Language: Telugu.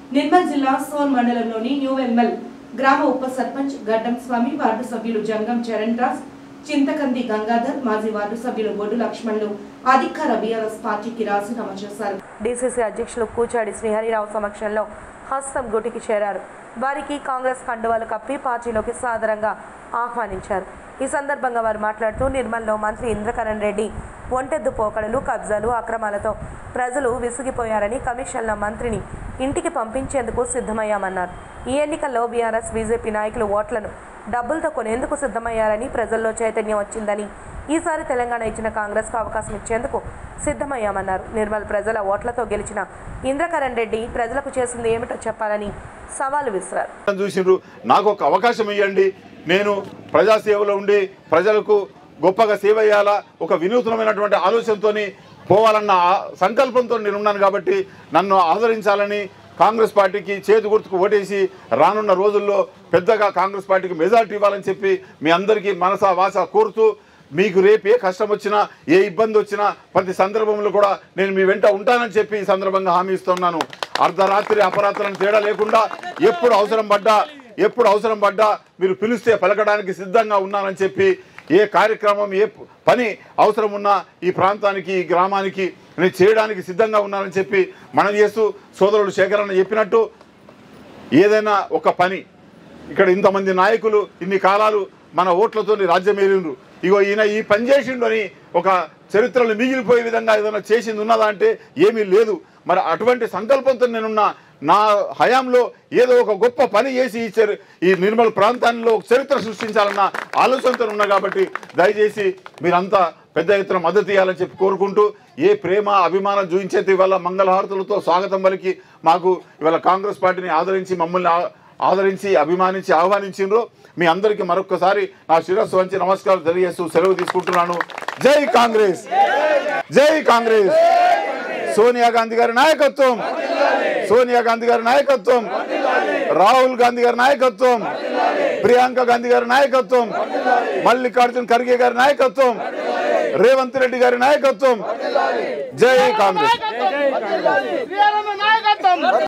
నిర్మల్ జిల్లా సోన్ మండలంలోని న్యూ వెల్మల్ గ్రామ ఉప సర్పంచ్ గడ్డం స్వామి వార్డు సభ్యులు జంగం చరణ్ రాజ్ చింతకంది గంగాధర్ మాజీ వార్డు సభ్యులు బొడ్డు లక్ష్మణులు అధికార బీఆర్ఎస్ పార్టీకి రాజీనామా చేశారు డీసీసీ అధ్యక్షులు కూచాడి శ్రీహరిరావు సమక్షంలో హస్తం గుటికి చేరారు వారికి కాంగ్రెస్ కండువాలు కప్పి పార్టీలోకి సాదరంగా ఆహ్వానించారు ఈ సందర్భంగా వారు మాట్లాడుతూ నిర్మల్లో మంత్రి ఇంద్రకరణ్ రెడ్డి ఒంటెద్దు పోకడలు కబ్జాలు అక్రమాలతో ప్రజలు విసిగిపోయారని కమిషన్ల మంత్రిని ఇంటికి పంపించేందుకు సిద్ధమయ్యామన్నారు ఈ ఎన్నికల్లో బీఆర్ఎస్ బీజేపీ నాయకులు ఓట్లను డబ్బులతో కొనేందుకు సిద్ధమయ్యారని ప్రజల్లో చైతన్యం వచ్చిందని ఈసారి తెలంగాణ ఇచ్చిన కాంగ్రెస్కు అవకాశం ఇచ్చేందుకు సిద్ధమయ్యామన్నారు నిర్మల్ ప్రజల ఓట్లతో గెలిచిన ఇంద్రకరణ్ రెడ్డి ప్రజలకు చేసింది ఏమిటో చెప్పాలని సవాలు విసిరారు చూసిండ్రు నాకు ఒక అవకాశం ఇవ్వండి నేను ప్రజాసేవలో ఉండి ప్రజలకు గొప్పగా సేవ చేయాలా ఒక వినూత్నమైనటువంటి ఆలోచనతో పోవాలన్న ఆ- సంకల్పంతో నేను ఉన్నాను కాబట్టి నన్ను ఆదరించాలని కాంగ్రెస్ పార్టీకి చేతి గుర్తుకు ఓటేసి రానున్న రోజుల్లో పెద్దగా కాంగ్రెస్ పార్టీకి మెజార్టీ ఇవ్వాలని చెప్పి మీ అందరికీ మనసా వాస కోరుతూ మీకు రేపు ఏ కష్టం వచ్చినా ఏ ఇబ్బంది వచ్చినా ప్రతి సందర్భంలో కూడా నేను మీ వెంట ఉంటానని చెప్పి ఈ సందర్భంగా హామీ ఇస్తున్నాను అర్ధరాత్రి అపరాత్రులను తేడా లేకుండా ఎప్పుడు అవసరం పడ్డా ఎప్పుడు అవసరం పడ్డా మీరు పిలిస్తే పలకడానికి సిద్ధంగా ఉన్నానని చెప్పి ఏ కార్యక్రమం ఏ పని అవసరం ఉన్నా ఈ ప్రాంతానికి ఈ గ్రామానికి నేను చేయడానికి సిద్ధంగా ఉన్నానని చెప్పి మనం చేస్తూ సోదరుడు శేఖరన్న చెప్పినట్టు ఏదైనా ఒక పని ఇక్కడ ఇంతమంది నాయకులు ఇన్ని కాలాలు మన ఓట్లతో రాజ్యమేలిండ్రు ఇగో ఈయన ఈ పని చేసిండు అని ఒక చరిత్రలో మిగిలిపోయే విధంగా ఏదైనా చేసింది ఉన్నదా అంటే ఏమీ లేదు మరి అటువంటి సంకల్పంతో నేనున్న నా హయాంలో ఏదో ఒక గొప్ప పని చేసి ఈ చరి ఈ నిర్మల్ ప్రాంతాల్లో ఒక చరిత్ర సృష్టించాలన్న ఆలోచనతో ఉన్నా కాబట్టి దయచేసి మీరంతా పెద్ద ఎత్తున మద్దతు ఇవ్వాలని చెప్పి కోరుకుంటూ ఏ ప్రేమ అభిమానం చూపించేది ఇవాళ మంగళహారతులతో స్వాగతం పలికి మాకు ఇవాళ కాంగ్రెస్ పార్టీని ఆదరించి మమ్మల్ని ఆ- ఆదరించి అభిమానించి ఆహ్వానించిండ్రు మీ అందరికీ మరొకసారి నా శిరస్సు వంచి నమస్కారం తెలియజేస్తూ సెలవు తీసుకుంటున్నాను జై కాంగ్రెస్ జై కాంగ్రెస్ సోనియా గాంధీ గారి నాయకత్వం సోనియా గాంధీ గారి నాయకత్వం రాహుల్ గాంధీ గారి నాయకత్వం ప్రియాంక గాంధీ గారి నాయకత్వం మల్లికార్జున్ ఖర్గే గారి నాయకత్వం రేవంత్ రెడ్డి గారి నాయకత్వం జై కాంగ్రెస్ నాయకత్వం